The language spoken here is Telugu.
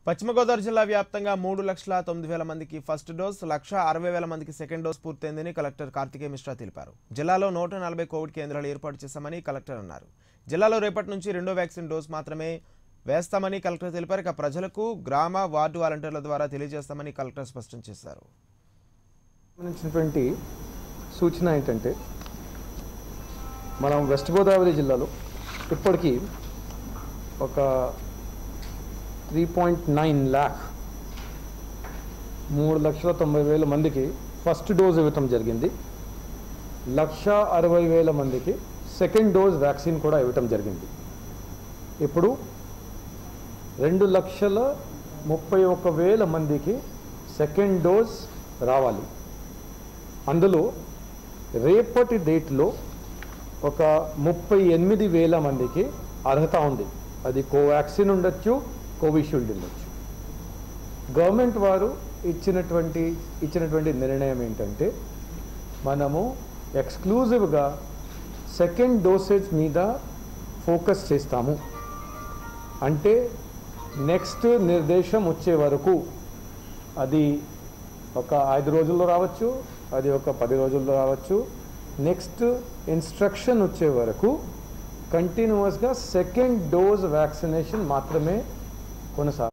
పశ్చిమ గోదావరి జిల్లా వ్యాప్తంగా మూడు లక్షల తొమ్మిది వేల మందికి ఫస్ట్ డోస్ లక్ష అరవై వేల మందికి సెకండ్ డోస్ పూర్తయిందని కలెక్టర్ కార్తికేయ మిశ్రా తెలిపారు జిల్లాలో నూట నలభై కోవిడ్ కేంద్రాలు ఏర్పాటు చేశామని కలెక్టర్ అన్నారు జిల్లాలో రేపటి నుంచి రెండో వ్యాక్సిన్ డోస్ మాత్రమే వేస్తామని కలెక్టర్ తెలిపారు ఇక ప్రజలకు గ్రామ వార్డు వాలంటీర్ల ద్వారా తెలియజేస్తామని కలెక్టర్ స్పష్టం చేశారు సంబంధించినటువంటి సూచన ఏంటంటే మనం వెస్ట్ గోదావరి జిల్లాలో ఇప్పటికీ ఒక త్రీ పాయింట్ నైన్ ల్యాక్ మూడు లక్షల తొంభై వేల మందికి ఫస్ట్ డోస్ ఇవ్వటం జరిగింది లక్ష అరవై వేల మందికి సెకండ్ డోస్ వ్యాక్సిన్ కూడా ఇవ్వటం జరిగింది ఇప్పుడు రెండు లక్షల ముప్పై ఒక్క వేల మందికి సెకండ్ డోస్ రావాలి అందులో రేపటి డేట్లో ఒక ముప్పై ఎనిమిది వేల మందికి అర్హత ఉంది అది కోవాక్సిన్ ఉండొచ్చు కోవిషీల్డ్ ఉండొచ్చు గవర్నమెంట్ వారు ఇచ్చినటువంటి ఇచ్చినటువంటి నిర్ణయం ఏంటంటే మనము ఎక్స్క్లూజివ్గా సెకండ్ డోసేజ్ మీద ఫోకస్ చేస్తాము అంటే నెక్స్ట్ నిర్దేశం వచ్చే వరకు అది ఒక ఐదు రోజుల్లో రావచ్చు అది ఒక పది రోజుల్లో రావచ్చు నెక్స్ట్ ఇన్స్ట్రక్షన్ వచ్చే వరకు కంటిన్యూస్గా సెకండ్ డోస్ వ్యాక్సినేషన్ మాత్రమే కొనసాగ